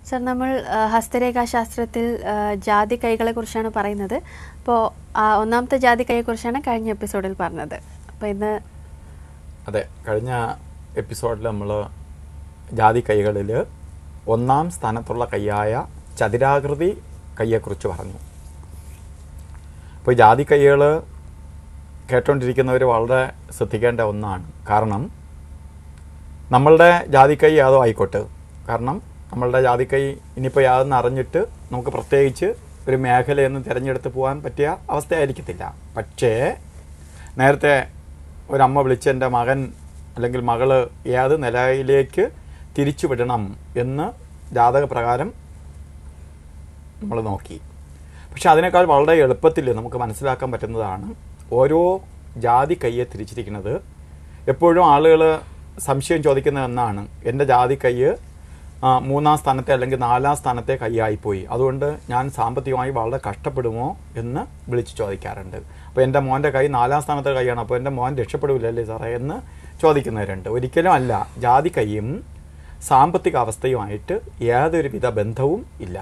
sir നമ്മൾ ആ, ഹസ്തരേഖാശാസ്ത്രത്തിൽ ആ, ജാതി കൈകളെ കുറിച്ചാണ് പറയുന്നത് അപ്പോൾ ഒന്നാമത്തെ ജാതി കൈയെ കുറിച്ചാണ് കഴിഞ്ഞ എപ്പിസോഡിൽ പറഞ്ഞത് അപ്പോൾ ഇന്ന് അതെ കഴിഞ്ഞ എപ്പിസോഡിൽ നമ്മൾ ജാതി കൈകളിൽ ഒന്നാം സ്ഥാനത്തുള്ള കൈയായ ചതുരാകൃതി കൈയെക്കുറിച്ച് പറഞ്ഞു അപ്പോൾ ജാതി കൈകൾ കേട്ടുകൊണ്ടിരിക്കുന്നവർ വളരെ ശ്രദ്ധിക്കേണ്ട ഒന്നാണ് കാരണം നമ്മളുടെ ജാതി കൈ യാതോ ആയിക്കോട്ടെ കാരണം നമ്മളുടെ ജാതി കൈ ഇനിയിപ്പോൾ യാതെന്ന് അറിഞ്ഞിട്ട് നമുക്ക് പ്രത്യേകിച്ച് ഒരു മേഖലയൊന്നും തിരഞ്ഞെടുത്ത് പോകാൻ പറ്റിയ അവസ്ഥയായിരിക്കത്തില്ല പക്ഷേ നേരത്തെ ഒരമ്മ വിളിച്ച് എൻ്റെ മകൻ അല്ലെങ്കിൽ മകള് ഏത് നിലയിലേക്ക് തിരിച്ചു വിടണം എന്ന് ജാതക പ്രകാരം നമ്മൾ നോക്കി പക്ഷെ അതിനേക്കാൾ വളരെ എളുപ്പത്തിൽ നമുക്ക് മനസ്സിലാക്കാൻ പറ്റുന്നതാണ് ഓരോ ജാതി കയ്യെ തിരിച്ചിരിക്കുന്നത് എപ്പോഴും ആളുകൾ സംശയം ചോദിക്കുന്ന ഒന്നാണ് എൻ്റെ ജാതി കയ്യ് ആ, മൂന്നാം സ്ഥാനത്തെ അല്ലെങ്കിൽ നാലാം സ്ഥാനത്തെ കൈയായിപ്പോയി അതുകൊണ്ട് ഞാൻ സാമ്പത്തികമായി വളരെ കഷ്ടപ്പെടുമോ എന്ന് വിളിച്ച് ചോദിക്കാറുണ്ട് അപ്പോൾ എൻ്റെ മോൻ്റെ കൈ നാലാം സ്ഥാനത്തെ കൈയാണ് അപ്പോൾ എൻ്റെ മോൻ രക്ഷപ്പെടില്ലല്ലേ സാറേ എന്ന് ചോദിക്കുന്നവരുണ്ട് ഒരിക്കലും അല്ല ജാതി കൈയും സാമ്പത്തിക അവസ്ഥയുമായിട്ട് യാതൊരുവിധ ബന്ധവും ഇല്ല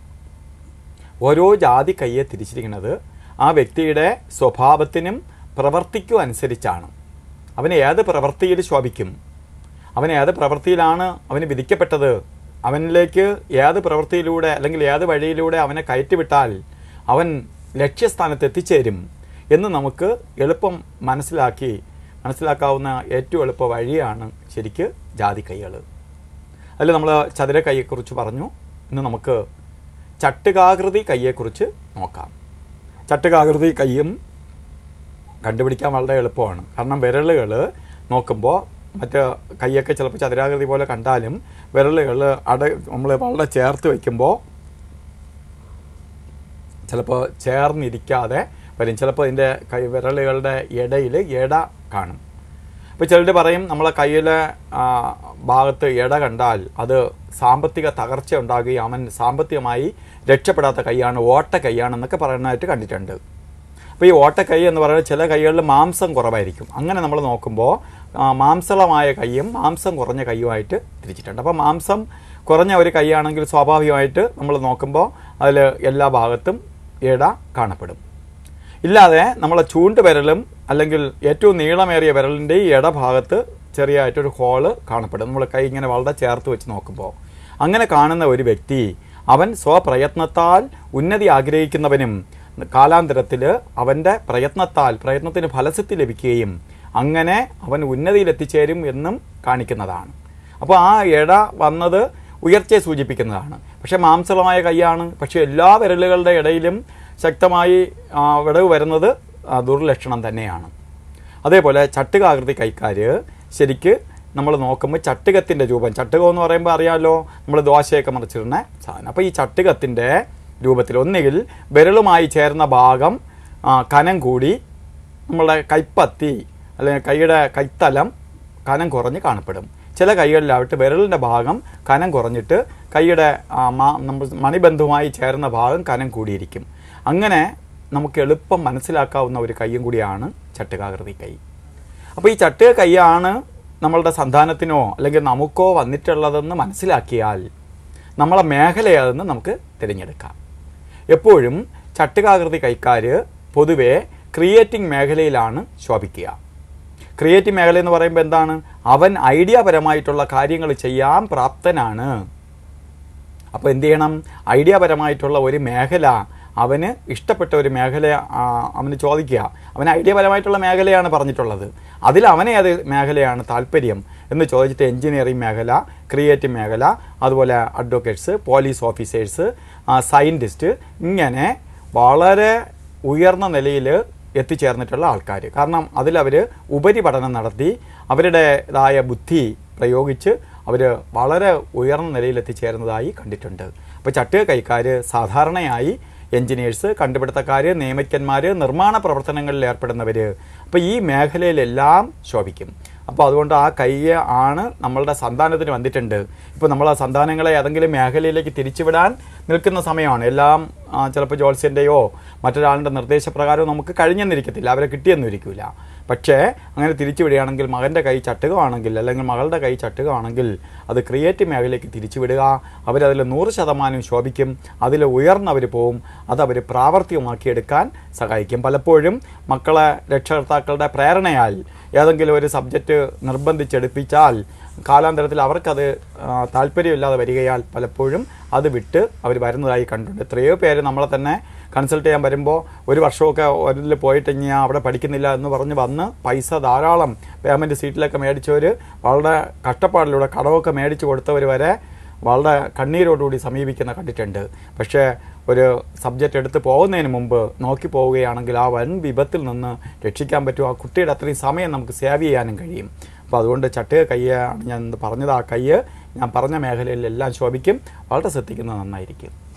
ഓരോ ജാതി കയ്യെ തിരിച്ചിരിക്കുന്നത് ആ വ്യക്തിയുടെ സ്വഭാവത്തിനും പ്രവർത്തിക്കും അനുസരിച്ചാണ് അവന് ഏത് പ്രവൃത്തിയിൽ ശോഭിക്കും അവൻ ഏത് പ്രവൃത്തിയിലാണ് അവന് വിധിക്കപ്പെട്ടത് അവനിലേക്ക് ഏത് പ്രവൃത്തിയിലൂടെ അല്ലെങ്കിൽ ഏത് വഴിയിലൂടെ അവനെ കയറ്റിവിട്ടാൽ അവൻ ലക്ഷ്യസ്ഥാനത്ത് എത്തിച്ചേരും എന്ന് നമുക്ക് എളുപ്പം മനസ്സിലാക്കി മനസ്സിലാക്കാവുന്ന ഏറ്റവും എളുപ്പ വഴിയാണ് ശരിക്ക് ജാതി കൈകൾ അതിൽ നമ്മൾ ചതുര കൈയെക്കുറിച്ച് പറഞ്ഞു ഇന്ന് നമുക്ക് ചട്ടുകാകൃതി കൈയെക്കുറിച്ച് നോക്കാം ചട്ടുകാകൃതി കൈയും കണ്ടുപിടിക്കാൻ വളരെ എളുപ്പമാണ് കാരണം വിരലുകൾ നോക്കുമ്പോൾ മറ്റ് കൈയൊക്കെ ചിലപ്പോൾ ചതുരാകൃതി പോലെ കണ്ടാലും വിരലുകൾ അട നമ്മൾ വളരെ ചേർത്ത് വയ്ക്കുമ്പോൾ ചിലപ്പോൾ ചേർന്നിരിക്കാതെ വരും ചിലപ്പോൾ ഇതിൻ്റെ കൈ വിരലുകളുടെ ഇടയിൽ ഇട കാണും ഇപ്പോൾ ചിലർ പറയും നമ്മളെ കയ്യിലെ ആ, ഭാഗത്ത് ഇട കണ്ടാൽ അത് സാമ്പത്തിക തകർച്ച ഉണ്ടാകുകയും അവൻ സാമ്പത്തികമായി രക്ഷപ്പെടാത്ത കൈയാണ് ഓട്ട കൈയാണെന്നൊക്കെ പറയുന്നതായിട്ട് കണ്ടിട്ടുണ്ട് അപ്പോൾ ഈ ഓട്ടക്കൈ എന്ന് പറയുന്നത് ചില കൈകളിൽ മാംസം കുറവായിരിക്കും അങ്ങനെ നമ്മൾ നോക്കുമ്പോൾ ആ, മാംസളമായ കൈയും മാംസം കുറഞ്ഞ കൈയുമായിട്ട് തിരിച്ചിട്ടുണ്ട് അപ്പോൾ മാംസം കുറഞ്ഞ ഒരു കൈയാണെങ്കിൽ സ്വാഭാവികമായിട്ട് നമ്മൾ നോക്കുമ്പോൾ അതിൽ എല്ലാ ഭാഗത്തും ഇട കാണപ്പെടും ഇല്ലാതെ നമ്മളെ ചൂണ്ട് വിരലും അല്ലെങ്കിൽ ഏറ്റവും നീളമേറിയ വിരലിൻ്റെ ഈ ഇടഭാഗത്ത് ചെറിയായിട്ടൊരു ഹോള് കാണപ്പെടും നമ്മൾ കൈ ഇങ്ങനെ വളരെ ചേർത്ത് വെച്ച് നോക്കുമ്പോൾ അങ്ങനെ കാണുന്ന ഒരു വ്യക്തി അവൻ സ്വപ്രയത്നത്താൽ ഉന്നതി ആഗ്രഹിക്കുന്നവനും കാലാന്തരത്തിൽ അവൻ്റെ പ്രയത്നത്താൽ പ്രയത്നത്തിന് ഫലസിദ്ധി ലഭിക്കുകയും അങ്ങനെ അവൻ ഉന്നതിയിൽ എത്തിച്ചേരും എന്നും കാണിക്കുന്നതാണ് അപ്പോൾ ആ ഇട വന്നത് ഉയർച്ചയെ സൂചിപ്പിക്കുന്നതാണ് പക്ഷെ മാംസളമായ കൈയാണ് പക്ഷെ എല്ലാ വിരലുകളുടെ ഇടയിലും ശക്തമായി ആ, വിടവ് വരുന്നത് ആ, ദുർലക്ഷണം തന്നെയാണ് അതേപോലെ ചട്ടുകാകൃതി കൈക്കാർ ശരിക്ക് നമ്മൾ നോക്കുമ്പോൾ ചട്ടുകത്തിൻ്റെ രൂപം ചട്ടുകം എന്ന് പറയുമ്പോൾ അറിയാമല്ലോ നമ്മൾ ദോശയൊക്കെ മറിച്ചിടുന്ന സാധനം അപ്പോൾ ഈ ചട്ടുകത്തിൻ്റെ രൂപത്തിൽ ഒന്നുകിൽ വിരളുമായി ചേർന്ന ഭാഗം ആ, കനം കൂടി നമ്മളുടെ കൈപ്പത്തി അല്ലെങ്കിൽ കൈയുടെ കൈത്തലം കനം കുറഞ്ഞ് കാണപ്പെടും ചില കൈകളിലാവട്ടെ വിരലിൻ്റെ ഭാഗം കനം കുറഞ്ഞിട്ട് കൈയുടെ ആ, മാ- നമ്മൾ മണിബന്ധവുമായി ചേർന്ന ഭാഗം കനം കൂടിയിരിക്കും അങ്ങനെ നമുക്ക് എളുപ്പം മനസ്സിലാക്കാവുന്ന ഒരു കൈയും കൂടിയാണ് ചട്ടുകാകൃതി കൈ അപ്പോൾ ഈ ചട്ടുക കൈയാണ് നമ്മളുടെ സന്താനത്തിനോ അല്ലെങ്കിൽ നമുക്കോ വന്നിട്ടുള്ളതെന്ന് മനസ്സിലാക്കിയാൽ നമ്മളെ മേഖലയതെന്ന് നമുക്ക് തിരഞ്ഞെടുക്കാം എപ്പോഴും ചട്ടുകാകൃതി കൈക്കാർ പൊതുവെ ക്രിയേറ്റിംഗ് മേഖലയിലാണ് ശോഭിക്കുക ക്രിയേറ്റീവ് മേഖല എന്ന് പറയുമ്പോൾ എന്താണ് അവൻ ഐഡിയാപരമായിട്ടുള്ള കാര്യങ്ങൾ ചെയ്യാൻ പ്രാപ്തനാണ് അപ്പോൾ എന്ത് ചെയ്യണം ഐഡിയാപരമായിട്ടുള്ള ഒരു മേഖല അവന് ഇഷ്ടപ്പെട്ട ഒരു മേഖല ആ, അവന് ചോദിക്കുക അവന് ഐഡിയപരമായിട്ടുള്ള മേഖലയാണ് പറഞ്ഞിട്ടുള്ളത് അതിൽ അവനെ അത് മേഖലയാണ് താല്പര്യം എന്ന് ചോദിച്ചിട്ട് എഞ്ചിനീയറിംഗ് മേഖല ക്രിയേറ്റീവ് മേഖല അതുപോലെ അഡ്വക്കേറ്റ്സ് പോലീസ് ഓഫീസേഴ്സ് സയൻറ്റിസ്റ്റ് ഇങ്ങനെ വളരെ ഉയർന്ന നിലയിൽ എത്തിച്ചേർന്നിട്ടുള്ള ആൾക്കാർ കാരണം അതിലവർ ഉപരിപഠനം നടത്തി അവരുടേതായ ബുദ്ധി പ്രയോഗിച്ച് അവർ വളരെ ഉയർന്ന നിലയിൽ എത്തിച്ചേർന്നതായി കണ്ടിട്ടുണ്ട് അപ്പോൾ ചട്ടുക കൈക്കാർ സാധാരണയായി എഞ്ചിനീയേഴ്സ് കണ്ടുപിടുത്തക്കാർ നിയമജ്ഞന്മാർ നിർമ്മാണ പ്രവർത്തനങ്ങളിൽ ഏർപ്പെടുന്നവർ അപ്പോൾ ഈ മേഖലയിലെല്ലാം ശോഭിക്കും അപ്പോൾ അതുകൊണ്ട് ആ കൈ ആണ് നമ്മളുടെ സന്താനത്തിന് വന്നിട്ടുണ്ട് ഇപ്പോൾ നമ്മൾ ആ സന്താനങ്ങളെ ഏതെങ്കിലും മേഖലയിലേക്ക് തിരിച്ചുവിടാൻ നിൽക്കുന്ന സമയമാണ് എല്ലാം ചിലപ്പോൾ ജോത്സ്യൻ്റെയോ മറ്റൊരാളുടെ നിർദ്ദേശപ്രകാരമോ നമുക്ക് കഴിഞ്ഞെന്നിരിക്കത്തില്ല അവരെ കിട്ടിയെന്നിരിക്കില്ല പക്ഷേ അങ്ങനെ തിരിച്ചു വിടുകയാണെങ്കിൽ മകൻ്റെ കൈ ചട്ടുകമാണെങ്കിൽ അല്ലെങ്കിൽ മകളുടെ കൈ ചട്ടുകമാണെങ്കിൽ അത് ക്രിയേറ്റീവ് മേഖലയിലേക്ക് തിരിച്ചു വിടുക അവരതിൽ നൂറ് ശതമാനം ശോഭിക്കും അതിൽ ഉയർന്നവർ പോവും അത് അവർ പ്രാവർത്തികമാക്കിയെടുക്കാൻ സഹായിക്കും പലപ്പോഴും മക്കളെ രക്ഷകർത്താക്കളുടെ പ്രേരണയാൽ ഏതെങ്കിലും ഒരു സബ്ജക്റ്റ് നിർബന്ധിച്ചെടുപ്പിച്ചാൽ കാലാന്തരത്തിൽ അവർക്കത് ആ, താല്പര്യമില്ലാതെ വരികയാൽ പലപ്പോഴും അത് വിട്ട് അവർ വരുന്നതായി കണ്ടിട്ടുണ്ട് എത്രയോ പേര് നമ്മളെ തന്നെ കൺസൾട്ട് ചെയ്യാൻ വരുമ്പോൾ ഒരു വർഷമൊക്കെ ഒരിൽ പോയിട്ട് ഇനി ഞാൻ അവിടെ പഠിക്കുന്നില്ല എന്ന് പറഞ്ഞ് വന്ന് പൈസ ധാരാളം പേയ്മെൻറ്റ് സീറ്റിലൊക്കെ മേടിച്ചവർ വളരെ കഷ്ടപ്പാടിലൂടെ കടമൊക്കെ മേടിച്ച് കൊടുത്തവർ വരെ വളരെ കണ്ണീരോടുകൂടി സമീപിക്കുന്ന കണ്ടിട്ടുണ്ട് പക്ഷേ ഒരു സബ്ജക്റ്റ് എടുത്ത് പോകുന്നതിന് മുമ്പ് നോക്കി പോവുകയാണെങ്കിൽ ആ വൻ വിപത്തിൽ നിന്ന് രക്ഷിക്കാൻ പറ്റും ആ കുട്ടിയുടെ അത്രയും സമയം നമുക്ക് സേവ് ചെയ്യാനും കഴിയും അപ്പോൾ അതുകൊണ്ട് ചട്ടുക കയ്യാണ് ഞാൻ പറഞ്ഞത് ആ കയ്യ് ഞാൻ പറഞ്ഞ മേഖലയിലെല്ലാം ശോഭിക്കും വളരെ ശ്രദ്ധിക്കുന്നത് നന്നായിരിക്കും